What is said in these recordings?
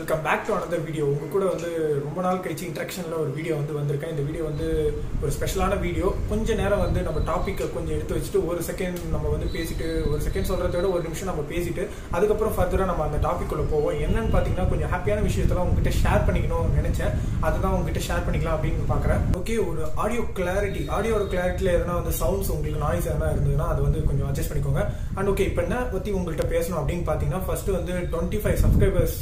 welcome back to another video உங்க கூட வந்து ரொம்ப நாள் கழிச்சு இன்ட்ராக்ஷனில் ஒரு வீடியோ வந்து வந்திருக்கேன் இந்த வீடியோ வந்து ஒரு ஸ்பெஷலான வீடியோ கொஞ்ச நேரம் வந்து நம்ம டாப்பிக்கை கொஞ்சம் எடுத்து வச்சுட்டு ஒரு செகண்ட் நம்ம வந்து பேசிட்டு ஒரு செகண்ட் சொல்றதை விட ஒரு நிமிஷம் நம்ம பேசிட்டு அதுக்கப்புறம் ஃபர்தராக நம்ம அந்த டாபிக் உள்ள போவோம் என்னன்னு பார்த்தீங்கன்னா கொஞ்சம் ஹாப்பியான விஷயத்தெல்லாம் உங்ககிட்ட ஷேர் பண்ணிக்கணும்னு நினைச்சேன் அதுதான் உங்ககிட்ட ஷேர் பண்ணிக்கலாம் அப்படின்னு பார்க்குறேன் ஓகே ஒரு ஆடியோ கிளாரிட்டி ஆடியோட கிளாரிட்டியில் எதனா வந்து சவுண்ட்ஸ் உங்களுக்கு நாய்ஸ் எதனா இருந்ததுன்னா அது வந்து கொஞ்சம் அட்ஜஸ்ட் பண்ணிக்கோங்க அண்ட் ஓகே இப்போ என்ன பற்றி உங்கள்கிட்ட பேசணும் அப்படின்னு பார்த்தீங்கன்னா ஃபர்ஸ்ட் வந்து டுவெண்ட்டி ஃபைவ் சப்ஸ்கிரைபர்ஸ்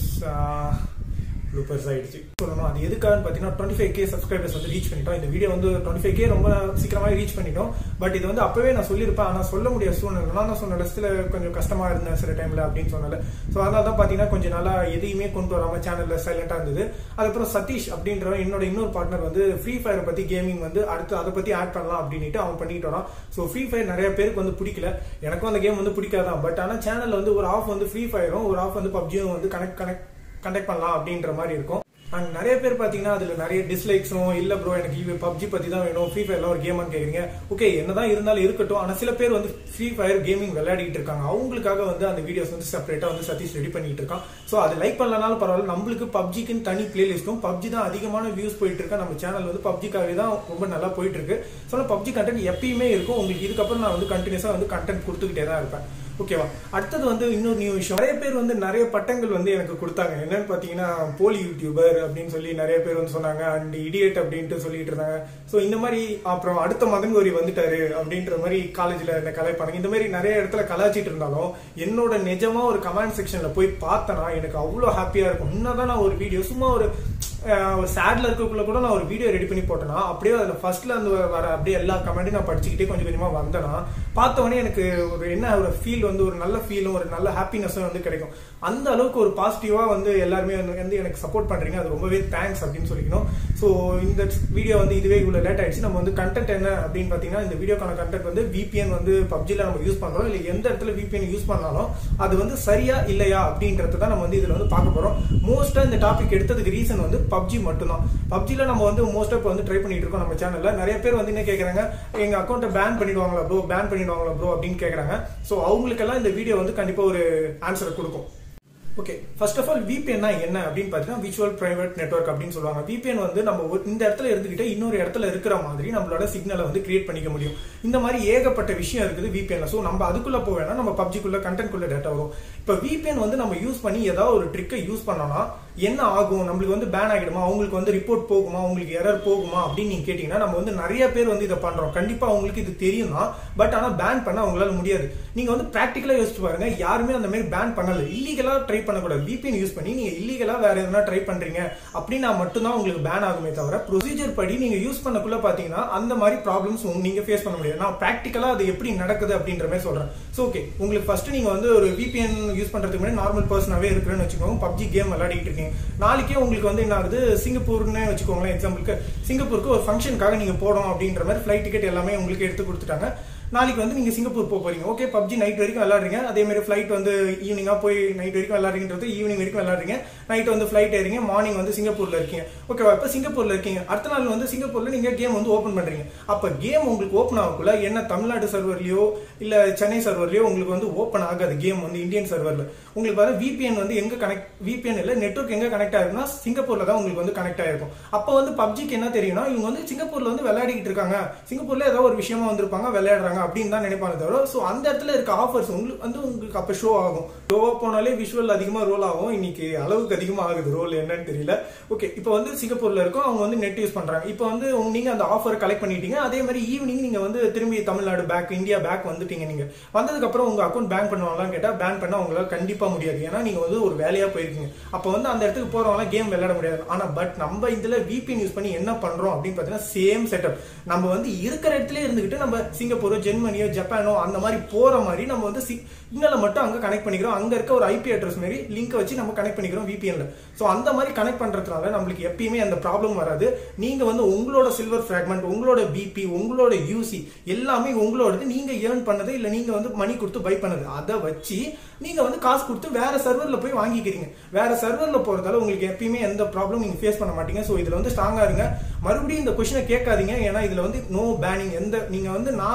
ப்ளூப்பர்ஸ் ஆயிடுச்சு சொல்லணும் அது எதுக்காகன்னு பார்த்தீங்கன்னா டுவெண்ட்டி ஃபைவ் கே சப்ஸ்கிரைபர்ஸ் வந்து ரீச் பண்ணிட்டோம் இந்த வீடியோ வந்து டுவெண்ட்டி ஃபைவ் கே ரொம்ப சீக்கிரமாக ரீச் பண்ணிட்டோம் பட் இது வந்து அப்பவே நான் சொல்லியிருப்பேன் ஆனால் சொல்ல முடியாத சூழ்நிலை நான் தான் சொன்ன சில கொஞ்சம் கஷ்டமா இருந்தேன் சில டைம்ல அப்படின்னு சொன்னல ஸோ அதனால தான் பார்த்தீங்கன்னா கொஞ்சம் நல்லா எதையுமே கொண்டு வராம சேனல்ல சைலண்டா இருந்தது அதுக்கப்புறம் சதீஷ் அப்படின்றவன் என்னோட இன்னொரு பார்ட்னர் வந்து ஃப்ரீ ஃபயரை பத்தி கேமிங் வந்து அடுத்து அதை பத்தி ஆட் பண்ணலாம் அப்படின்ட்டு அவன் பண்ணிட்டு வரான் ஸோ ஃப்ரீ ஃபயர் நிறைய பேருக்கு வந்து பிடிக்கல எனக்கும் அந்த கேம் வந்து பிடிக்காதான் பட் ஆனால் சேனல்ல வந்து ஒரு ஆஃப் வந்து ஃப்ரீ ஃபயரும் ஒரு ஆஃப் வந்து பப்ஜியும் வந்து கனெக்ட் கனெக்ட் கண்டக்ட் பண்ணலாம் அப்படின்ற மாதிரி இருக்கும் அண்ட் நிறைய பேர் பாத்தீங்கன்னா அதுல நிறைய டிஸ்லைக்ஸும் இல்ல ப்ரோ எனக்கு இது பப்ஜி பத்தி தான் வேணும் ஃப்ரீ ஃபயர்ல ஒரு கேமான்னு கேக்குறீங்க ஓகே என்னதான் இருந்தாலும் இருக்கட்டும் ஆனா சில பேர் வந்து ஃப்ரீ ஃபயர் கேமிங் விளையாடிட்டு இருக்காங்க அவங்களுக்காக வந்து அந்த வீடியோஸ் வந்து செப்பரேட்டா வந்து சதீஷ் ரெடி பண்ணிட்டு இருக்கான் சோ அது லைக் பண்ணலனாலும் பரவாயில்ல நம்மளுக்கு பப்ஜிக்குன்னு தனி பிளேலிஸ்டும் பப்ஜி தான் அதிகமான வியூஸ் போயிட்டு இருக்கா நம்ம சேனல் வந்து பப்ஜிக்காகவே தான் ரொம்ப நல்லா போயிட்டு இருக்கு ஸோ பப்ஜி கண்டென்ட் எப்பயுமே இருக்கும் உங்களுக்கு இதுக்கப்புறம் நான் வந்து கண்டினியூஸா வந்து கண்டென்ட் கொடுத்துக்கிட்டே தான் இருப்பேன் ஓகேவா அடுத்தது வந்து இன்னொரு நியூ விஷயம் நிறைய பேர் வந்து நிறைய பட்டங்கள் வந்து எனக்கு கொடுத்தாங்க என்னன்னு பாத்தீங்கன்னா போலி யூடியூபர் அப்படின்னு சொல்லி நிறைய பேர் வந்து சொன்னாங்க அண்ட் இடியட் அப்படின்ட்டு சொல்லிட்டு இருந்தாங்க ஸோ இந்த மாதிரி அப்புறம் அடுத்த மதன் கோரி வந்துட்டாரு அப்படின்ற மாதிரி காலேஜ்ல என்ன கலாய்ப்பானுங்க இந்த மாதிரி நிறைய இடத்துல கலாச்சிட்டு இருந்தாலும் என்னோட நிஜமா ஒரு கமெண்ட் செக்ஷன்ல போய் பார்த்தனா எனக்கு அவ்வளோ ஹாப்பியா இருக்கும் இன்னதான் நான் ஒரு வீடியோ சும்மா ஒரு ஒரு சேட்ல இருக்கக்குள்ள கூட நான் ஒரு வீடியோ ரெடி பண்ணி போட்டேன்னா அப்படியே அதுல ஃபர்ஸ்ட்ல அந்த வர அப்படியே எல்லா கமெண்ட்டையும் நான் படிச்சுக்கிட்டே கொஞ்சம் கொஞ்சமா வந்தேன்னா பார்த்தவொடனே எனக்கு ஒரு என்ன ஒரு ஃபீல் வந்து ஒரு நல்ல ஃபீலும் ஒரு நல்ல ஹாப்பினஸும் வந்து கிடைக்கும் அந்த அளவுக்கு ஒரு பாசிட்டிவா வந்து எல்லாருமே வந்து எனக்கு சப்போர்ட் பண்றீங்க அது ரொம்பவே தேங்க்ஸ் அப்படின்னு சொல்லிக்கணும் ஸோ இந்த வீடியோ வந்து இதுவே இவ்வளவு லேட் ஆயிடுச்சு நம்ம வந்து கண்டென்ட் என்ன அப்படின்னு பாத்தீங்கன்னா இந்த வீடியோக்கான கண்டென்ட் வந்து விபிஎன் வந்து பப்ஜில நம்ம யூஸ் பண்றோம் இல்ல எந்த இடத்துல விபிஎன் யூஸ் பண்ணாலும் அது வந்து சரியா இல்லையா அப்படின்றத தான் நம்ம வந்து இதுல வந்து பார்க்க போறோம் மோஸ்டா இந்த டாபிக் எடுத்ததுக்கு ரீசன் வந்து பப்ஜி மட்டும்தான் பப்ஜில நம்ம வந்து மோஸ்டா இப்போ வந்து ட்ரை பண்ணிட்டு இருக்கோம் நம்ம சேனல்ல நிறைய பேர் வந்து என்ன கேக்குறாங்க எங்க அக்கௌண்ட்டை பேன் பண்ணிடுவாங்களா ப்ரோ பேன் பண்ணிடுவாங்களா ப்ரோ அப்படின்னு கேக்குறாங்க ஸோ அவங்களுக்கெல்லாம் இந்த வீடியோ வந்து கண்டிப்பா ஒரு ஆன்சரை கொடுக்கும் okay first of all VPN என்ன அப்படின்னு பார்த்தீங்கன்னா விர்ச்சுவல் பிரைவேட் நெட்ஒர்க் அப்படின்னு சொல்லுவாங்க விபிஎன் வந்து நம்ம ஒரு- இந்த இடத்துல இருந்துகிட்டு இன்னொரு இடத்துல இருக்கிற மாதிரி நம்மளோட சிக்னலை வந்து கிரியேட் பண்ணிக்க முடியும் இந்த மாதிரி ஏகப்பட்ட விஷயம் இருக்குது விபிஎன்ல ஸோ நம்ம அதுக்குள்ள போவேனா நம்ம பப்ஜிக்குள்ள கண்டென்ட்குள்ள டேட்டா வரும் இப்போ விபிஎன் வந்து நம்ம யூஸ் பண்ணி ஏதாவது ஒரு ட்ரிக்கை யூஸ் பண்ணோம்னா என்ன ஆகும் நம்மளுக்கு வந்து பேன் ஆகிடுமா அவங்களுக்கு வந்து ரிப்போர்ட் போகுமா உங்களுக்கு எரர் போகுமா அப்படின்னு நீங்க கேட்டீங்கன்னா நம்ம வந்து நிறைய பேர் வந்து இதை பண்றோம் கண்டிப்பா அவங்களுக்கு இது தெரியும் தான் பட் ஆனா பேன் பண்ண அவங்களால முடியாது நீங்க வந்து பிராக்டிக்கலா யோசிச்சு பாருங்க யாருமே அந்த மாதிரி பேன் பண்ணல இல்லீகலா ட்ரை பண்ணக்கூடாது VPN யூஸ் பண்ணி நீங்க இல்லீகலா வேற எதனா ட்ரை பண்றீங்க அப்படின்னா மட்டும்தான் உங்களுக்கு பேன் ஆகுமே தவிர ப்ரொசீஜர் படி நீங்க யூஸ் பண்ணக்குள்ள பாத்தீங்கன்னா அந்த மாதிரி ப்ராப்ளம்ஸ் நீங்க ஃபேஸ் பண்ண முடியாது நான் பிராக்டிக்கலா அது எப்படி நடக்குது அப்படின்ற மாதிரி சொல்றேன் ஸோ ஓகே உங்களுக்கு ஃபர்ஸ்ட் நீங்க வந்து ஒரு VPN யூஸ் பண்றதுக்கு முன்னாடி நார்மல் பர்சனாவே இருக்கிறேன்னு வச்சுக்கோங்க பப்ஜி கேம் விளையாடிட்டு இருக்கீங்க நாளைக்கே உங்களுக்கு வந்து என்ன ஆகுது சிங்கப்பூர்னு வச்சுக்கோங்களேன் எக்ஸாம்பிளுக்கு சிங்கப்பூருக்கு ஒரு ஃபங்க்ஷனுக்காக நீங்க போடும் அப்படின்ற மாதிரி ஃபிளைட் டிக்கெட் எல்லாமே உங்களுக்கு எடுத்து கொடுத்துட்டாங்க நாளைக்கு வந்து நீங்க சிங்கப்பூர் போக போறீங்க ஓகே பப்ஜி நைட் வரைக்கும் விளையாடுறீங்க அதே மாதிரி ஃபிளைட் வந்து ஈவினிங்கா போய் நைட் வரைக்கும் விளையாடுறீங்கன்றது ஈவினிங் வரைக்கும் விளையாடுறீங்க நைட் வந்து ஃபிளைட் ஏறீங்க மார்னிங் வந்து சிங்கப்பூர்ல இருக்கீங்க ஓகேவா இப்ப சிங்கப்பூர்ல இருக்கீங்க அடுத்த நாள் வந்து சிங்கப்பூர்ல நீங்க கேம் வந்து ஓபன் பண்றீங்க அப்ப கேம் உங்களுக்கு ஓபன் ஆகக்குள்ள என்ன தமிழ்நாடு சர்வர்லயோ இல்ல சென்னை சர்வர்லயோ உங்களுக்கு வந்து ஓபன் ஆகாது கேம் வந்து இந்தியன் சர்வர்ல உங்களுக்கு வர VPN வந்து எங்க கனெக்ட் VPN இல்ல நெட்வொர்க் எங்க கனெக்ட் ஆயிருக்குன்னா சிங்கப்பூர்ல தான் உங்களுக்கு வந்து கனெக்ட் ஆயிருக்கும் அப்ப வந்து பப்ஜிக்கு என்ன தெரியும்னா இவங்க வந்து சிங்கப்பூர்ல வந்து விளையாடிட்டு இருக்காங்க சிங்கப்பூர்ல ஏதோ ஒரு விஷயமா வந்திருப்பாங்க விளையாடுறாங்க அப்படின்னு தான் நினைப்பாங்க தவிர சோ அந்த இடத்துல இருக்க ஆஃபர்ஸ் உங்களுக்கு வந்து உங்களுக்கு அப்ப ஷோ ஆகும் ஷோவா போனாலே விஷுவல் அதிகமா ரோல் ஆகும் இன்னைக்கு அளவுக்கு அதிகமா ஆகுது ரோல் என்னன்னு தெரியல ஓகே இப்போ வந்து சிங்கப்பூர்ல இருக்கும் அவங்க வந்து நெட் யூஸ் பண்றாங்க இப்போ வந்து உங்க- நீங்க அந்த ஆஃபர் கலெக்ட் பண்ணிட்டீங்க அதே மாதிரி ஈவினிங் நீங்க வந்து திரும்பி தமிழ்நாடு பேக் இந்தியா பேக் வந்துட்டீங்க நீங்க வந்ததுக்கு அப்புறம் உங்க அக்கௌண்ட் பேன் பண்ணுவாங்களான்னு கேட்டா பேன் பண்ண உங்களால கண்டிப்பா முடியாது ஏன்னா நீங்க வந்து ஒரு வேலையா போயிருக்கீங்க அப்ப வந்து அந்த இடத்துக்கு போறவங்க கேம் விளையாட முடியாது ஆனா பட் நம்ம இதுல VPN யூஸ் பண்ணி என்ன பண்றோம் அப்படின்னு பாத்தீங்கன்னா சேம் செட்டப் நம்ம வந்து இருக்கிற இடத்துல இருந்துகிட்டு நம்ம சிங்கப்பூரோ ஜெர்மனியோ ஜப்பானோ அந்த மாதிரி போற மாதிரி நம்ம வந்து சிக்னலை மட்டும் அங்க கனெக்ட் பண்ணிக்கிறோம் அங்க இருக்க ஒரு ஐபி அட்ரஸ் மாதிரி லிங்க் வச்சு நம்ம கனெக்ட் பண்ணிக்கிறோம் VPNல சோ அந்த மாதிரி கனெக்ட் பண்றதுனால நம்மளுக்கு எப்பயுமே அந்த ப்ராப்ளம் வராது நீங்க வந்து உங்களோட சில்வர் ஃபிராக்மெண்ட் உங்களோட பிபி உங்களோட யூசி எல்லாமே உங்களோடது நீங்க ஏர்ன் பண்ணது இல்ல நீங்க வந்து மணி கொடுத்து பை பண்ணது அதை வச்சு நீங்க வந்து காசு கொடுத்து வேற சர்வர்ல போய் வாங்கிக்கிறீங்க வேற சர்வர்ல போறதால உங்களுக்கு எப்பயுமே எந்த ப்ராப்ளம் நீங்க ஃபேஸ் பண்ண மாட்டீங்க சோ இதுல வந்து ஸ்ட்ராங்கா இருங்க மறுபடியும் இந்த கொஸ்டினை கேட்காதீங்க ஏன்னா இதுல வந்து நோ பேனிங் எந்த நீங்க வந்து நான் சில ட்ரிக்ஸ்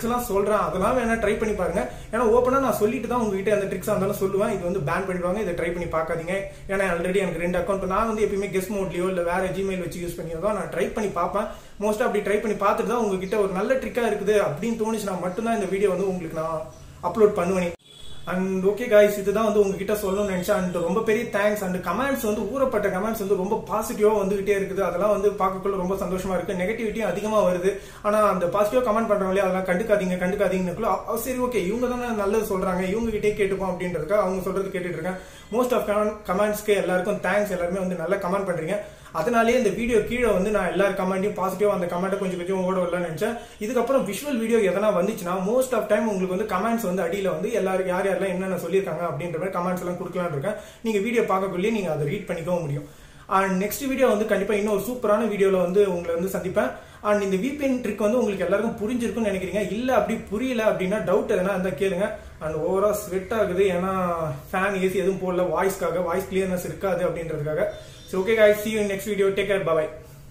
ட்ரிக்ஸ் எல்லாம் சொல்றேன் அதெல்லாம் வேணா ட்ரை பண்ணி பாருங்க ஏன்னா ஓப்பனா நான் சொல்லிட்டு தான் உங்ககிட்ட அந்த ட்ரிக்ஸ் இருந்தாலும் சொல்லுவேன் இது வந்து பேன் பண்ணிடுவாங்க இதை ட்ரை பண்ணி பார்க்காதீங்க ஏன்னா ஆல்ரெடி எனக்கு ரெண்டு அக்கௌண்ட் நான் வந்து எப்பயுமே கெஸ்ட் மோட்லயோ இல்ல வேற ஜிமெயில் வச்சு யூஸ் பண்ணியோ தான் நான் ட்ரை பண்ணி பார்ப்பேன் மோஸ்டா அப்படி ட்ரை பண்ணி பார்த்துட்டு தான் உங்ககிட்ட ஒரு நல்ல ட்ரிக்கா இருக்குது அப்படின்னு தோணுச்சுன்னா மட்டும்தான் இந்த வீடியோ வந்து உங்களுக்கு நான் அப்லோட் பண்ணுவேன் அண்ட் ஓகே காய்ஸ் இதுதான் வந்து உங்ககிட்ட சொல்லணும்னு நினைச்சேன் அண்ட் ரொம்ப பெரிய தேங்க்ஸ் அண்ட் கமெண்ட்ஸ் வந்து ஊறப்பட்ட கமெண்ட்ஸ் வந்து ரொம்ப பாசிட்டிவா வந்துகிட்டே இருக்குது அதெல்லாம் வந்து பார்க்கக்குள்ள ரொம்ப சந்தோஷமா இருக்கு நெகட்டிவிட்டியும் அதிகமா வருது ஆனா அந்த பாசிட்டிவா கமெண்ட் பண்றவங்களே அதெல்லாம் கண்டுக்காதீங்க கண்டுக்காதீங்கன்னு சரி ஓகே இவங்க தானே நல்லது சொல்றாங்க இவங்க கிட்டே கேட்டுப்போம் அப்படின்றதுக்கு அவங்க சொல்றது கேட்டுட்டு இருக்கேன் மோஸ்ட் ஆஃப் கமெண்ட்ஸ்க்கு எல்லாருக்கும் தேங்க்ஸ் எல்லாருமே வந்து நல்லா கமெண்ட் பண்றீங்க அதனாலேயே இந்த வீடியோ கீழே வந்து நான் எல்லார் கமெண்ட்டையும் பாசிட்டிவா அந்த கமெண்ட்டை கொஞ்சம் கொஞ்சம் ஓட வரலாம்னு நினைச்சேன் இதுக்கப்புறம் விஷுவல் வீடியோ எதனா வந்துச்சுன்னா மோஸ்ட் ஆஃப் டைம் உங்களுக்கு வந்து கமெண்ட்ஸ் வந்து அடியில வந்து எல்லாரும் யார் யாரெல்லாம் என்னென்ன சொல்லியிருக்காங்க அப்படின்ற மாதிரி கமெண்ட்ஸ் எல்லாம் கொடுக்கலாம்னு இருக்கேன் நீங்க வீடியோ பார்க்கக்குள்ளேயே நீங்க அதை ரீட் பண்ணிக்கவும் முடியும் அண்ட் நெக்ஸ்ட் வீடியோ வந்து கண்டிப்பா இன்னும் ஒரு சூப்பரான வீடியோல வந்து உங்களை வந்து சந்திப்பேன் அண்ட் இந்த விபிஎன் ட்ரிக் வந்து உங்களுக்கு எல்லாருக்கும் புரிஞ்சிருக்கும்னு நினைக்கிறீங்க இல்ல அப்படி புரியல அப்படின்னா டவுட் எதனா இருந்தா கேளுங்க அண்ட் ஓவரா ஸ்வெட் ஆகுது ஏன்னா ஃபேன் ஏசி எதுவும் போடல வாய்ஸ்க்காக வாய்ஸ் கிளியர்னஸ் இருக்காது அப்படின்றதுக்காக சரி okay guys see you in next video take care bye bye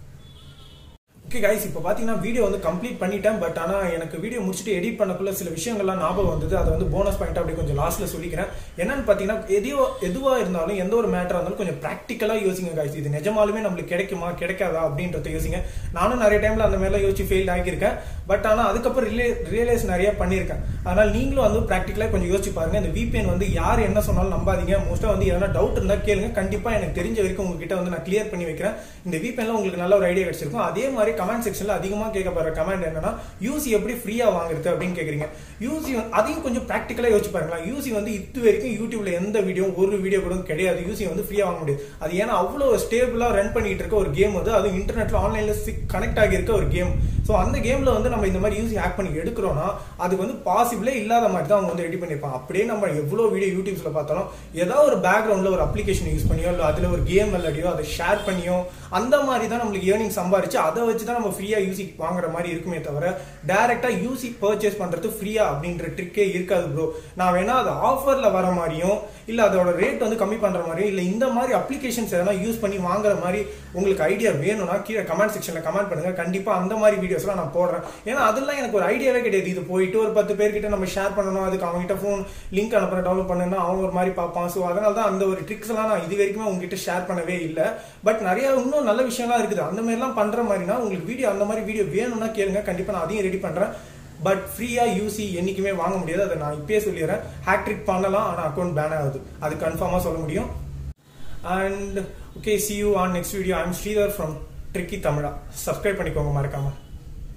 okay guys இப்போ பார்த்தீங்கன்னா வீடியோ வந்து கம்ப்ளீட் பண்ணிட்டேன் பட் ஆனால் எனக்கு வீடியோ முடிச்சுட்டு எடிட் பண்ணக்குள்ள சில விஷயங்கள்லாம் ஞாபகம் வந்தது அதை வந்து போனஸ் பாயிண்ட் அப்படி கொஞ்சம் லாஸ்ட்ல சொல்லிக்கிறேன் என்னன்னு பார்த்தீங்கன்னா எதையோ எதுவாக இருந்தாலும் எந்த ஒரு மேட்டராக இருந்தாலும் கொஞ்சம் ப்ராக்டிக்கலாக யோசிங்க கைஸ் இது நிஜமாலுமே நம்மளுக்கு கிடைக்குமா கிடைக்காதா அப்படின்றத யோசிங்க நானும் நிறைய டைம்ல அந்த மாதிரிலாம் யோசிச்சு ஃபெயில் ஆகியிருக்கேன் பட் ஆனால் அதுக்கப்புறம் ரிலே ரியலைஸ் நிறைய பண்ணியிருக்கேன் அதனால நீங்களும் வந்து ப்ராக்டிக்கலாக கொஞ்சம் யோசிச்சு பாருங்க இந்த விபிஎன் வந்து யார் என்ன சொன்னாலும் நம்பாதீங்க மோஸ்ட்டாக வந்து எதனா டவுட் இருந்தால் கேளுங்க கண்டிப்பாக எனக்கு தெரிஞ்ச வரைக்கும் உங்ககிட்ட வந்து நான் கிளியர் பண்ணி வைக்கிறேன் இந்த விபிஎன்ல உங்களுக்கு நல்ல ஒரு ஐடியா கிடைச்சிருக்கும் அதே மாதிரி கமெண்ட் செக்ஷன்ல அதிகமா கேட்கப்படுற கமெண்ட் என்னன்னா யூசி எப்படி ஃப்ரீயா வாங்குறது அப்படின்னு கேக்குறீங்க யூசி அதையும் கொஞ்சம் ப்ராக்டிக்கலா யோசிச்சு பாருங்களா யூசி வந்து இது வரைக்கும் யூடியூப்ல எந்த வீடியோ ஒரு வீடியோ கூட கிடையாது யூசி வந்து ஃப்ரீயா வாங்க முடியாது அது ஏன்னா அவ்வளவு ஸ்டேபிளா ரன் பண்ணிட்டு இருக்க ஒரு கேம் வந்து அது இன்டர்நெட்ல ஆன்லைன்ல கனெக்ட் ஆகி இருக்க ஒரு கேம் ஸோ அந்த கேம்ல வந்து நம்ம இந்த மாதிரி யூசி ஹேக் பண்ணி எடுக்கிறோம்னா அதுக்கு வந்து பாசிபிளே இல்லாத மாதிரி தான் அவங்க வந்து ரெடி பண்ணிருப்பாங்க அப்படியே நம்ம எவ்வளவு வீடியோ யூடியூப்ஸ்ல பார்த்தாலும் ஏதாவது ஒரு பேக்ரவுண்ட்ல ஒரு அப்ளிகேஷன் யூஸ் பண்ணியோ இல்லை அதுல ஒரு கேம் விளையாடியோ அதை ஷேர் பண்ணியோ அந்த மாதிரி தான் நம்மளுக்கு ஏர்னிங் சம்பாரிச்சு அதை வச்சு தான் நம்ம ஃப்ரீயா யூசி வாங்குற மாதிரி இருக்குமே தவிர டைரக்டா யூசி பர்ச்சேஸ் பண்றது ஃப்ரீயா அப்படின்ற ட்ரிக்கே இருக்காது ப்ரோ நான் வேணா அது ஆஃபர்ல வர மாதிரியும் இல்ல அதோட ரேட் வந்து கம்மி பண்ற மாதிரியும் இல்ல இந்த மாதிரி அப்ளிகேஷன்ஸ் எதனா யூஸ் பண்ணி வாங்குற மாதிரி உங்களுக்கு ஐடியா வேணும்னா கீழே கமெண்ட் செக்ஷன்ல கமெண்ட் பண்ணுங்க கண்டிப்பா அந்த மாதிரி வீடியோஸ்லாம் நான் போடுறேன் ஏன்னா அதெல்லாம் எனக்கு ஒரு ஐடியாவே கிடையாது இது போயிட்டு ஒரு பத்து பேர்கிட்ட நம்ம ஷேர் பண்ணணும் அதுக்கு அவங்க கிட்ட ஃபோன் லிங்க் அனுப்புற டவுன்லோட் பண்ணா அவன் ஒரு மாதிரி பார்ப்பான் ஸோ அதனால தான் அந்த ஒரு ட்ரிக்ஸ் எல்லாம் நான் இது வரைக்குமே உங்ககிட்ட ஷேர் பண்ணவே இல்லை பட் நிறைய இன்னும் நல்ல விஷயம்லாம் இருக்குது அந்த மாதிரிலாம் பண்ற மாதிரினா உங்களுக்கு வீடியோ அந்த மாதிரி வீடியோ வேணும்னா கேளுங்க கண்டிப்பா நான் அதையும் ரெடி பண்றேன் பட் ஃப்ரீயா யூசி என்னைக்குமே வாங்க முடியாது அதை நான் இப்பயே சொல்லிடுறேன் ஹேக் ட்ரிக் பண்ணலாம் ஆனால் அக்கௌண்ட் பேன் ஆகுது அது கன்ஃபார்மா சொல்ல முடியும் and okay see you on next video I'm Sridhar from Tricky Tamizha subscribe பண்ணிக்கோங்க மறக்காம